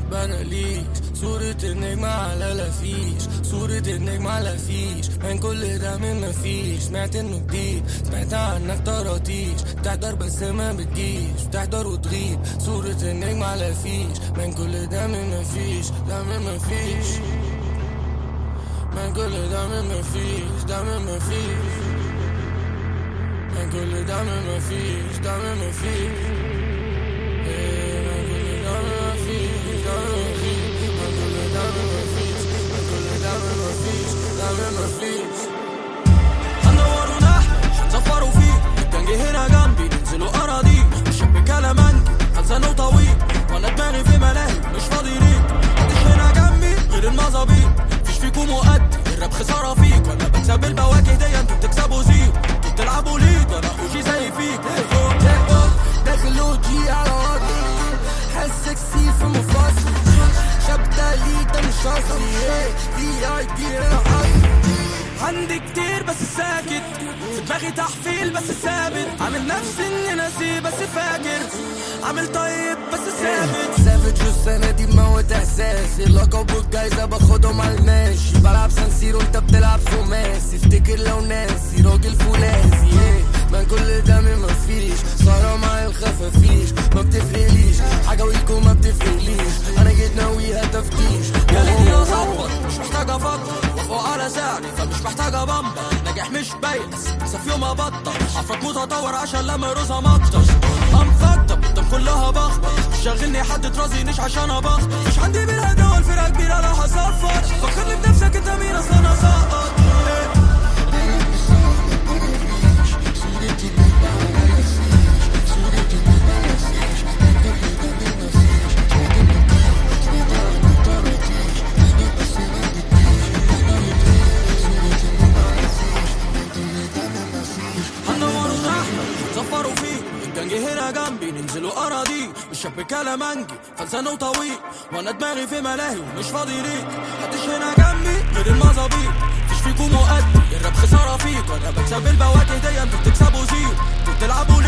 بناليش صورة النجم على لافيش صورة النجم على فيش من كل ده من مفيش سمعت انه جديد سمعت عنك طراطيش تحضر بس ما بتجيش تحضر وتغيب صورة النجم على فيش من كل ده من مفيش ده من مفيش من كل ده من مفيش ده من مفيش من كل ده من مفيش ده من مفيش إيه، من كل ده من مفيش ده من مفيش من كل ده من مفيش من كل ده من مفيش ده من مفيش هندوروا نحن هنسفروا فيه الجنج هنا جنبي ننزلوا اراضي الشاب كلامنجي خزانه طويل وانا دماغي في ملاهي مش فاضي ليك محدش هنا جنبي غير المظابيط مفيش فيكم مؤدي الراب خساره فيك وانا بكسب البواكي دي انتوا بتكسبوا زيرو انتوا بتلعبوا ليد وانا اوجي زي فيك داخل اوجي على وضعي حاسك كتير في مفاصلي شاب تالي ده مش اصلي في اي بي انا حصري عندي كتير بس ساكت في دماغي تحفيل بس ثابت عامل نفسي اني ناسي بس فاكر عامل طيب بس ثابت سافج والسنة دي بموت احساسي اللقب والجايزة باخدهم على الماشي بلعب سانسيرو انت بتلعب خماسي افتكر لو ناسي راجل فولاذي ايه ما كل ده من مفيش صار معايا الخفافيش ما بتفرقليش حاجة ويكو ما بتفرقليش انا جيت ناويها تفتيش قالتني اظبط مش محتاج افكر وافق على سعري فمش محتاج ابمبر ناجح مش باين بس في يوم ابطل افرق متطور عشان لما يروزها مطش انفضب قدام كلها بخبط مش شاغلني حد ترازينيش عشان ابخ مش عندي بالهدى والفرقه كبيره لو هصفر فكرني بنفسك انت مين اصلا انا سقط هندوروا نحن هنسفروا فيه الجنج هنا جنبي ننزلوا اراضي الشاب كلامنجي فلسانه طويل وانا دماغي في ملاهي ومش فاضي ليك محدش هنا جنبي غير المظابيط مفيش فيكم مؤدي الراب خساره فيك وانا بكسب البواكي دي انتوا بتكسبوا زيرو انتوا بتلعبوا